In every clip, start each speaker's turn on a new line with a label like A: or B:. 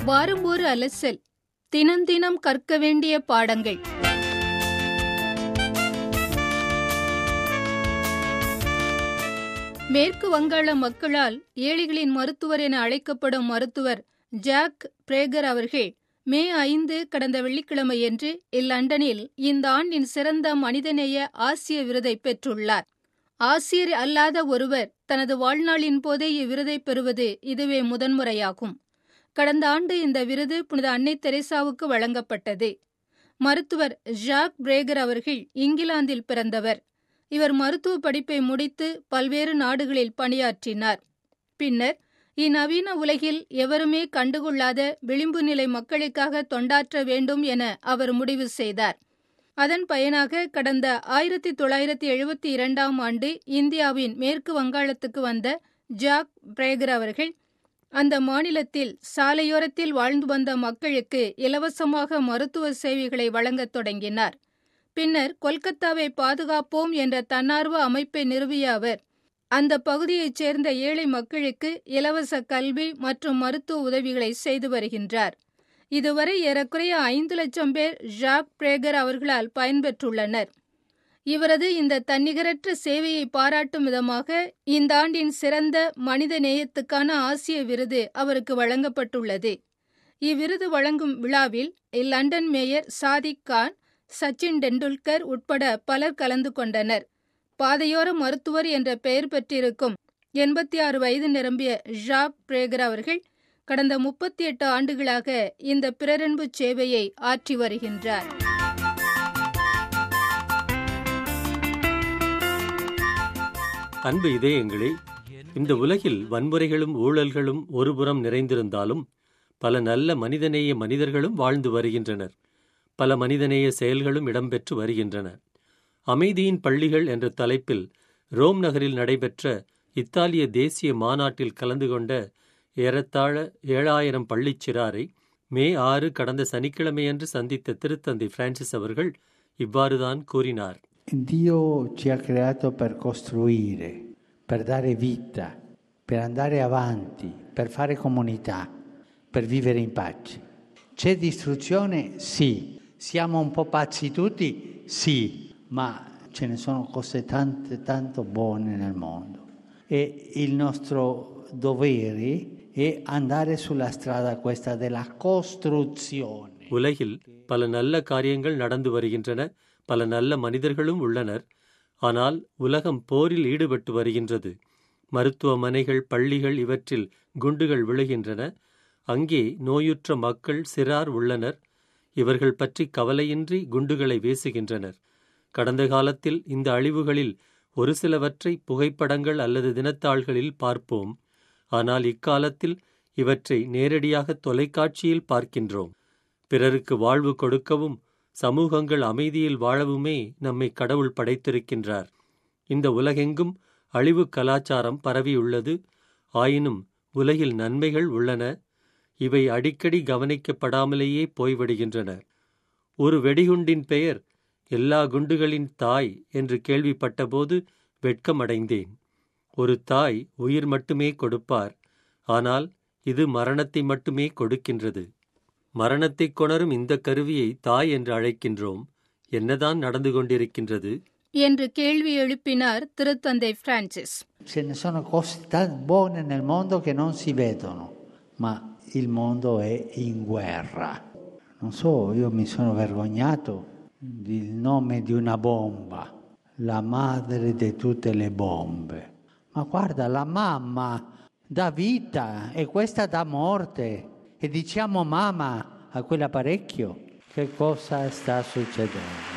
A: வாரம் ஒரு அலசல் தினந்தினம் கற்க வேண்டிய பாடங்கள் மேற்கு வங்காள மக்களால் ஏழைகளின் மருத்துவர் என அழைக்கப்படும் மருத்துவர் ஜாக் பிரேகர் அவர்கள் மே ஐந்து கடந்த வெள்ளிக்கிழமையன்று இலண்டனில் இந்த ஆண்டின் சிறந்த மனிதநேய ஆசிய விருதை பெற்றுள்ளார் ஆசிரியர் அல்லாத ஒருவர் தனது வாழ்நாளின் போதே இவ்விருதை பெறுவது இதுவே முதன்முறையாகும் கடந்த ஆண்டு இந்த விருது புனித அன்னை தெரேசாவுக்கு வழங்கப்பட்டது மருத்துவர் ஜாக் பிரேகர் அவர்கள் இங்கிலாந்தில் பிறந்தவர் இவர் மருத்துவ படிப்பை முடித்து பல்வேறு நாடுகளில் பணியாற்றினார் பின்னர் இந்நவீன உலகில் எவருமே கண்டுகொள்ளாத விளிம்பு நிலை மக்களுக்காக தொண்டாற்ற வேண்டும் என அவர் முடிவு செய்தார் அதன் பயனாக கடந்த ஆயிரத்தி தொள்ளாயிரத்தி எழுபத்தி இரண்டாம் ஆண்டு இந்தியாவின் மேற்கு வங்காளத்துக்கு வந்த ஜாக் பிரேகர் அவர்கள் அந்த மாநிலத்தில் சாலையோரத்தில் வாழ்ந்து வந்த மக்களுக்கு இலவசமாக மருத்துவ சேவைகளை வழங்கத் தொடங்கினார் பின்னர் கொல்கத்தாவை பாதுகாப்போம் என்ற தன்னார்வ அமைப்பை நிறுவிய அவர் அந்த பகுதியைச் சேர்ந்த ஏழை மக்களுக்கு இலவச கல்வி மற்றும் மருத்துவ உதவிகளை செய்து வருகின்றார் இதுவரை ஏறக்குறைய ஐந்து லட்சம் பேர் ஜாக் பிரேகர் அவர்களால் பயன்பெற்றுள்ளனர் இவரது இந்த தன்னிகரற்ற சேவையை பாராட்டும் விதமாக இந்த ஆண்டின் சிறந்த மனித நேயத்துக்கான ஆசிய விருது அவருக்கு வழங்கப்பட்டுள்ளது இவ்விருது வழங்கும் விழாவில் லண்டன் மேயர் சாதிக் கான் சச்சின் டெண்டுல்கர் உட்பட பலர் கலந்து கொண்டனர் பாதையோர மருத்துவர் என்ற பெயர் பெற்றிருக்கும் எண்பத்தி ஆறு வயது நிரம்பிய ஜாக் பிரேகர் அவர்கள் கடந்த முப்பத்தி எட்டு ஆண்டுகளாக இந்த பிறரன்பு சேவையை ஆற்றி வருகின்றார்
B: அன்பு இதயங்களே இந்த உலகில் வன்முறைகளும் ஊழல்களும் ஒருபுறம் நிறைந்திருந்தாலும் பல நல்ல மனிதநேய மனிதர்களும் வாழ்ந்து வருகின்றனர் பல மனிதநேய செயல்களும் இடம்பெற்று வருகின்றன அமைதியின் பள்ளிகள் என்ற தலைப்பில் ரோம் நகரில் நடைபெற்ற இத்தாலிய தேசிய மாநாட்டில் கலந்து கொண்ட ஏறத்தாழ ஏழாயிரம் பள்ளிச் சிறாரை மே ஆறு கடந்த சனிக்கிழமையன்று சந்தித்த திருத்தந்தை பிரான்சிஸ் அவர்கள் இவ்வாறுதான் கூறினார்
C: Dio ci ha creato per costruire, per dare vita, per andare avanti, per fare comunità, per vivere in pace. C'è distruzione? Sì. Siamo un po' pazzi tutti? Sì. Ma ce ne sono cose tante, tanto buone nel mondo. E il nostro dovere è andare sulla strada questa della costruzione.
B: உலகில் பல நல்ல காரியங்கள் நடந்து வருகின்றன பல நல்ல மனிதர்களும் உள்ளனர் ஆனால் உலகம் போரில் ஈடுபட்டு வருகின்றது மருத்துவமனைகள் பள்ளிகள் இவற்றில் குண்டுகள் விழுகின்றன அங்கே நோயுற்ற மக்கள் சிறார் உள்ளனர் இவர்கள் பற்றி கவலையின்றி குண்டுகளை வீசுகின்றனர் கடந்த காலத்தில் இந்த அழிவுகளில் ஒரு சிலவற்றை புகைப்படங்கள் அல்லது தினத்தாள்களில் பார்ப்போம் ஆனால் இக்காலத்தில் இவற்றை நேரடியாக தொலைக்காட்சியில் பார்க்கின்றோம் பிறருக்கு வாழ்வு கொடுக்கவும் சமூகங்கள் அமைதியில் வாழவுமே நம்மை கடவுள் படைத்திருக்கின்றார் இந்த உலகெங்கும் அழிவு கலாச்சாரம் பரவியுள்ளது ஆயினும் உலகில் நன்மைகள் உள்ளன இவை அடிக்கடி கவனிக்கப்படாமலேயே போய்விடுகின்றன ஒரு வெடிகுண்டின் பெயர் எல்லா குண்டுகளின் தாய் என்று கேள்விப்பட்டபோது வெட்கமடைந்தேன் ஒரு தாய் உயிர் மட்டுமே கொடுப்பார் ஆனால் இது மரணத்தை மட்டுமே கொடுக்கின்றது மரணத்தைக் கொணரும் இந்த கருவியை தாய் என்று அழைக்கின்றோம் என்னதான் நடந்து கொண்டிருக்கின்றது
A: என்று கேள்வி எழுப்பினார் திருத்தந்தை Francis
C: Ce ne sono cose tan buone nel mondo che non si vedono, ma il mondo è in guerra. Non so, io mi sono vergognato del nome di una bomba, la madre di tutte le bombe. Ma guarda, la mamma dà vita e questa dà morte. E diciamo mamma a quell'apparecchio. Che cosa sta succedendo?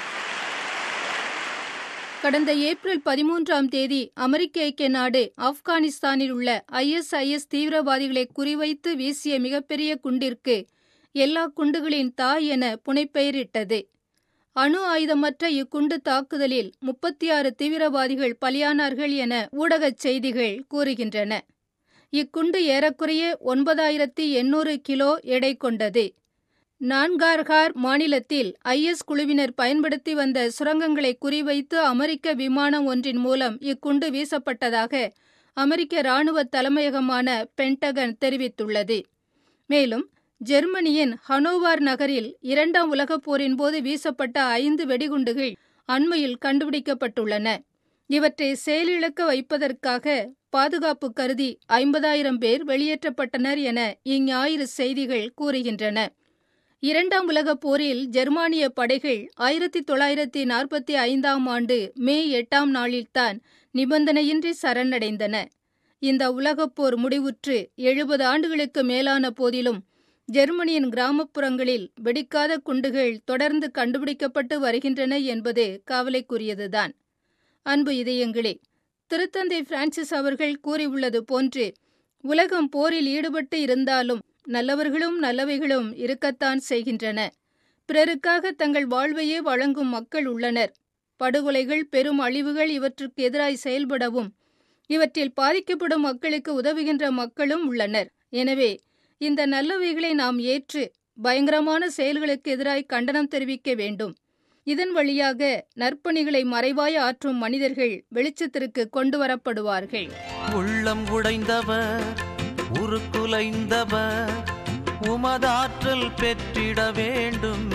A: கடந்த April பதிமூன்றாம் தேதி அமெரிக்க ஐக்கிய நாடு ஆப்கானிஸ்தானில் உள்ள ISIS தீவிரவாதிகளை குறிவைத்து வீசிய மிகப்பெரிய குண்டிற்கு எல்லா குண்டுகளின் தாய் என புனைப்பெயரிட்டது அணு ஆயுதமற்ற இக்குண்டு தாக்குதலில் முப்பத்தி ஆறு தீவிரவாதிகள் பலியானார்கள் என ஊடகச் செய்திகள் கூறுகின்றன இக்குண்டு ஏறக்குறைய ஒன்பதாயிரத்தி எண்ணூறு கிலோ எடை கொண்டது நான்கார்கார் மாநிலத்தில் ஐஎஸ் குழுவினர் பயன்படுத்தி வந்த சுரங்கங்களை குறிவைத்து அமெரிக்க விமானம் ஒன்றின் மூலம் இக்குண்டு வீசப்பட்டதாக அமெரிக்க இராணுவ தலைமையகமான பென்டகன் தெரிவித்துள்ளது மேலும் ஜெர்மனியின் ஹனோவார் நகரில் இரண்டாம் உலகப் போரின் போது வீசப்பட்ட ஐந்து வெடிகுண்டுகள் அண்மையில் கண்டுபிடிக்கப்பட்டுள்ளன இவற்றை செயலிழக்க வைப்பதற்காக பாதுகாப்பு கருதி ஐம்பதாயிரம் பேர் வெளியேற்றப்பட்டனர் என இஞ்ஞாயிறு செய்திகள் கூறுகின்றன இரண்டாம் உலகப் போரில் ஜெர்மானிய படைகள் ஆயிரத்தி தொள்ளாயிரத்தி நாற்பத்தி ஐந்தாம் ஆண்டு மே எட்டாம் நாளில்தான் நிபந்தனையின்றி சரணடைந்தன இந்த உலகப் போர் முடிவுற்று எழுபது ஆண்டுகளுக்கு மேலான போதிலும் ஜெர்மனியின் கிராமப்புறங்களில் வெடிக்காத குண்டுகள் தொடர்ந்து கண்டுபிடிக்கப்பட்டு வருகின்றன என்பது கவலைக்குரியதுதான் அன்பு இதயங்களே திருத்தந்தை பிரான்சிஸ் அவர்கள் கூறியுள்ளது போன்று உலகம் போரில் ஈடுபட்டு இருந்தாலும் நல்லவர்களும் நல்லவைகளும் இருக்கத்தான் செய்கின்றன பிறருக்காக தங்கள் வாழ்வையே வழங்கும் மக்கள் உள்ளனர் படுகொலைகள் பெரும் அழிவுகள் இவற்றுக்கு எதிராய் செயல்படவும் இவற்றில் பாதிக்கப்படும் மக்களுக்கு உதவுகின்ற மக்களும் உள்ளனர் எனவே இந்த நல்லவைகளை நாம் ஏற்று பயங்கரமான செயல்களுக்கு எதிராய் கண்டனம் தெரிவிக்க வேண்டும் இதன் வழியாக நற்பணிகளை மறைவாய் ஆற்றும் மனிதர்கள் வெளிச்சத்திற்கு கொண்டு வரப்படுவார்கள்
D: உள்ளம் உடைந்தவர் உருக்குலைந்தவர் உமதாற்றல் பெற்றிட வேண்டும்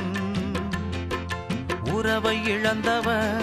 D: உறவை இழந்தவர்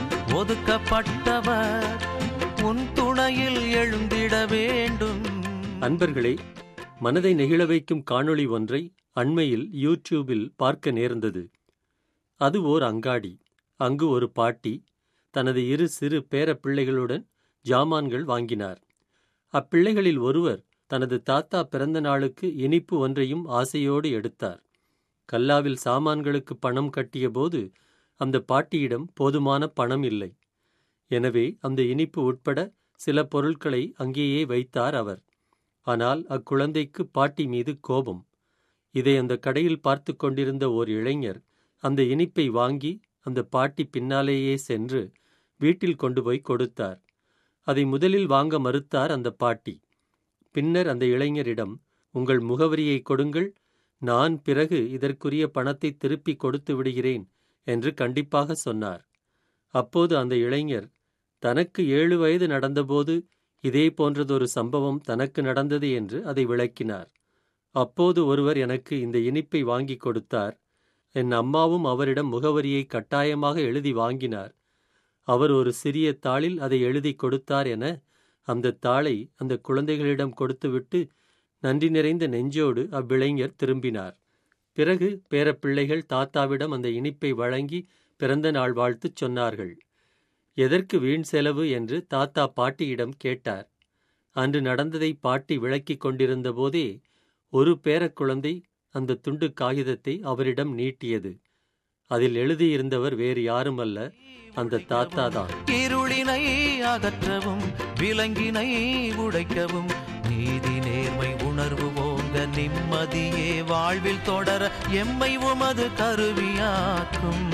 D: ஒதுக்கப்பட்டவர் உன் துணையில் எழுந்திட வேண்டும்
B: அன்பர்களே மனதை நெகிழ வைக்கும் காணொளி ஒன்றை அண்மையில் யூடியூபில் பார்க்க நேர்ந்தது அது ஓர் அங்காடி அங்கு ஒரு பாட்டி தனது இரு சிறு பேர பிள்ளைகளுடன் ஜாமான்கள் வாங்கினார் அப்பிள்ளைகளில் ஒருவர் தனது தாத்தா பிறந்த நாளுக்கு இனிப்பு ஒன்றையும் ஆசையோடு எடுத்தார் கல்லாவில் சாமான்களுக்கு பணம் கட்டியபோது அந்த பாட்டியிடம் போதுமான பணம் இல்லை எனவே அந்த இனிப்பு உட்பட சில பொருட்களை அங்கேயே வைத்தார் அவர் ஆனால் அக்குழந்தைக்கு பாட்டி மீது கோபம் இதை அந்த கடையில் பார்த்து கொண்டிருந்த ஓர் இளைஞர் அந்த இனிப்பை வாங்கி அந்த பாட்டி பின்னாலேயே சென்று வீட்டில் கொண்டு போய் கொடுத்தார் அதை முதலில் வாங்க மறுத்தார் அந்த பாட்டி பின்னர் அந்த இளைஞரிடம் உங்கள் முகவரியை கொடுங்கள் நான் பிறகு இதற்குரிய பணத்தை திருப்பி கொடுத்து விடுகிறேன் என்று கண்டிப்பாக சொன்னார் அப்போது அந்த இளைஞர் தனக்கு ஏழு வயது நடந்தபோது இதே போன்றதொரு சம்பவம் தனக்கு நடந்தது என்று அதை விளக்கினார் அப்போது ஒருவர் எனக்கு இந்த இனிப்பை வாங்கி கொடுத்தார் என் அம்மாவும் அவரிடம் முகவரியை கட்டாயமாக எழுதி வாங்கினார் அவர் ஒரு சிறிய தாளில் அதை எழுதி கொடுத்தார் என அந்த தாளை அந்த குழந்தைகளிடம் கொடுத்துவிட்டு நன்றி நிறைந்த நெஞ்சோடு அவ்விளைஞர் திரும்பினார் பிறகு பேரப்பிள்ளைகள் தாத்தாவிடம் அந்த இனிப்பை வழங்கி பிறந்த நாள் வாழ்த்துச் சொன்னார்கள் எதற்கு வீண் செலவு என்று தாத்தா பாட்டியிடம் கேட்டார் அன்று நடந்ததை பாட்டி விளக்கிக் கொண்டிருந்த போதே ஒரு பேரக்குழந்தை அந்த துண்டு காகிதத்தை அவரிடம் நீட்டியது அதில் எழுதியிருந்தவர் வேறு யாருமல்ல அந்த தாத்தா தான்
D: இருளினை அகற்றவும் விலங்கினை உடைக்கவும் நீதி நேர்மை உணர்வு ஓங்க நிம்மதியே வாழ்வில் தொடர எம்மை உமது கருவியாக்கும்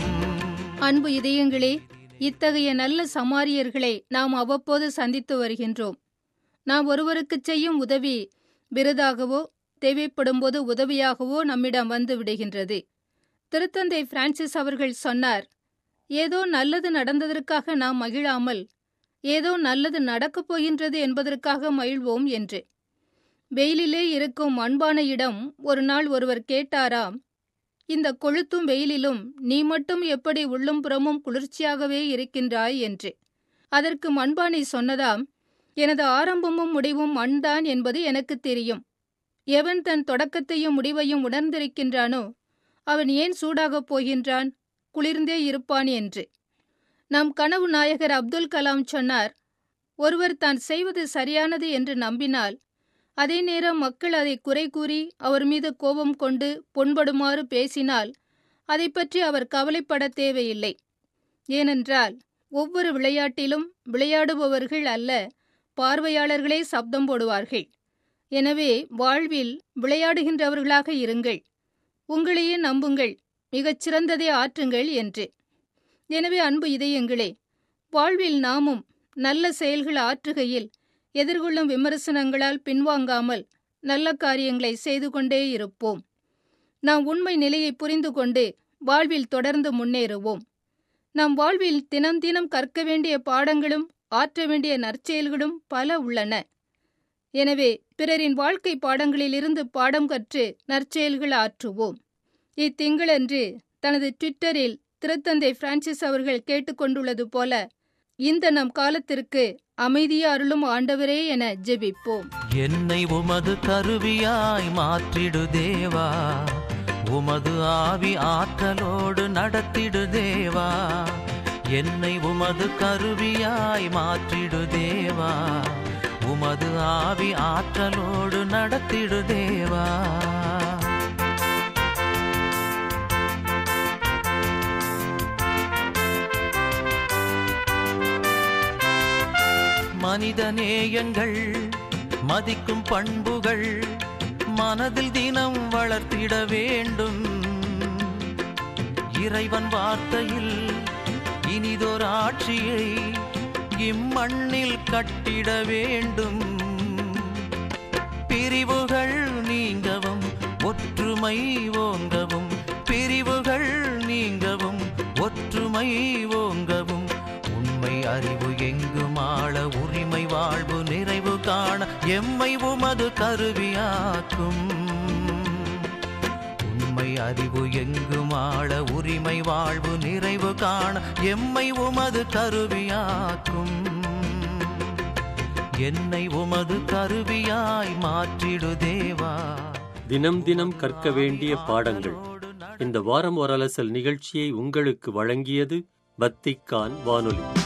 A: அன்பு இதயங்களே இத்தகைய நல்ல சமாரியர்களை நாம் அவ்வப்போது சந்தித்து வருகின்றோம் நாம் ஒருவருக்குச் செய்யும் உதவி விருதாகவோ தேவைப்படும்போது உதவியாகவோ நம்மிடம் வந்து விடுகின்றது திருத்தந்தை பிரான்சிஸ் அவர்கள் சொன்னார் ஏதோ நல்லது நடந்ததற்காக நாம் மகிழாமல் ஏதோ நல்லது நடக்கப் போகின்றது என்பதற்காக மகிழ்வோம் என்று வெயிலிலே இருக்கும் அன்பான இடம் ஒரு நாள் ஒருவர் கேட்டாராம் இந்த கொளுத்தும் வெயிலிலும் நீ மட்டும் எப்படி உள்ளும் புறமும் குளிர்ச்சியாகவே இருக்கின்றாய் என்று அதற்கு மண்பானை சொன்னதாம் எனது ஆரம்பமும் முடிவும் மண்தான் என்பது எனக்கு தெரியும் எவன் தன் தொடக்கத்தையும் முடிவையும் உணர்ந்திருக்கின்றானோ அவன் ஏன் சூடாகப் போகின்றான் குளிர்ந்தே இருப்பான் என்று நம் கனவு நாயகர் அப்துல் கலாம் சொன்னார் ஒருவர் தான் செய்வது சரியானது என்று நம்பினால் அதே நேரம் மக்கள் அதை குறை கூறி அவர் மீது கோபம் கொண்டு புண்படுமாறு பேசினால் அதை பற்றி அவர் கவலைப்பட தேவையில்லை ஏனென்றால் ஒவ்வொரு விளையாட்டிலும் விளையாடுபவர்கள் அல்ல பார்வையாளர்களே சப்தம் போடுவார்கள் எனவே வாழ்வில் விளையாடுகின்றவர்களாக இருங்கள் உங்களையே நம்புங்கள் மிகச் சிறந்ததை ஆற்றுங்கள் என்று எனவே அன்பு இதயங்களே வாழ்வில் நாமும் நல்ல செயல்கள் ஆற்றுகையில் எதிர்கொள்ளும் விமர்சனங்களால் பின்வாங்காமல் நல்ல காரியங்களை செய்து கொண்டே இருப்போம் நாம் உண்மை நிலையை புரிந்து கொண்டு வாழ்வில் தொடர்ந்து முன்னேறுவோம் நம் வாழ்வில் தினம் தினம் கற்க வேண்டிய பாடங்களும் ஆற்ற வேண்டிய நற்செயல்களும் பல உள்ளன எனவே பிறரின் வாழ்க்கை பாடங்களிலிருந்து பாடம் கற்று நற்செயல்கள் ஆற்றுவோம் இத்திங்களன்று தனது ட்விட்டரில் திருத்தந்தை பிரான்சிஸ் அவர்கள் கேட்டுக்கொண்டுள்ளது போல இந்த நம் காலத்திற்கு அமைதியை அருளும் ஆண்டவரே என ஜெபிப்போம்
D: என்னை உமது கருவியாய் மாற்றிடு தேவா உமது ஆவி ஆற்றலோடு நடத்திடு தேவா என்னை உமது கருவியாய் மாற்றிடு தேவா உமது ஆவி ஆற்றலோடு நடத்திடு தேவா மனிதநேயங்கள் மதிக்கும் பண்புகள் மனதில் தினம் வளர்த்திட வேண்டும் இறைவன் வார்த்தையில் இனிதொரு ஆட்சியை இம்மண்ணில் கட்டிட வேண்டும் பிரிவுகள் நீங்கவும் ஒற்றுமை ஓங்கவும் பிரிவுகள் நீங்கவும் ஒற்றுமை ஓங்கவும் உண்மை அறிவு எங்கும் ஆள உரிமை வாழ்வு நிறைவு காண எம்மை உமது கருவியாக்கும் உண்மை அறிவு எங்கும் ஆள உரிமை வாழ்வு நிறைவு காண எம்மை உமது கருவியாக்கும் என்னை உமது கருவியாய் மாற்றிடு தேவா
B: தினம் தினம் கற்க வேண்டிய பாடங்கள் இந்த வாரம் ஒரு அலசல் நிகழ்ச்சியை உங்களுக்கு வழங்கியது வத்திக்கான் வானொலி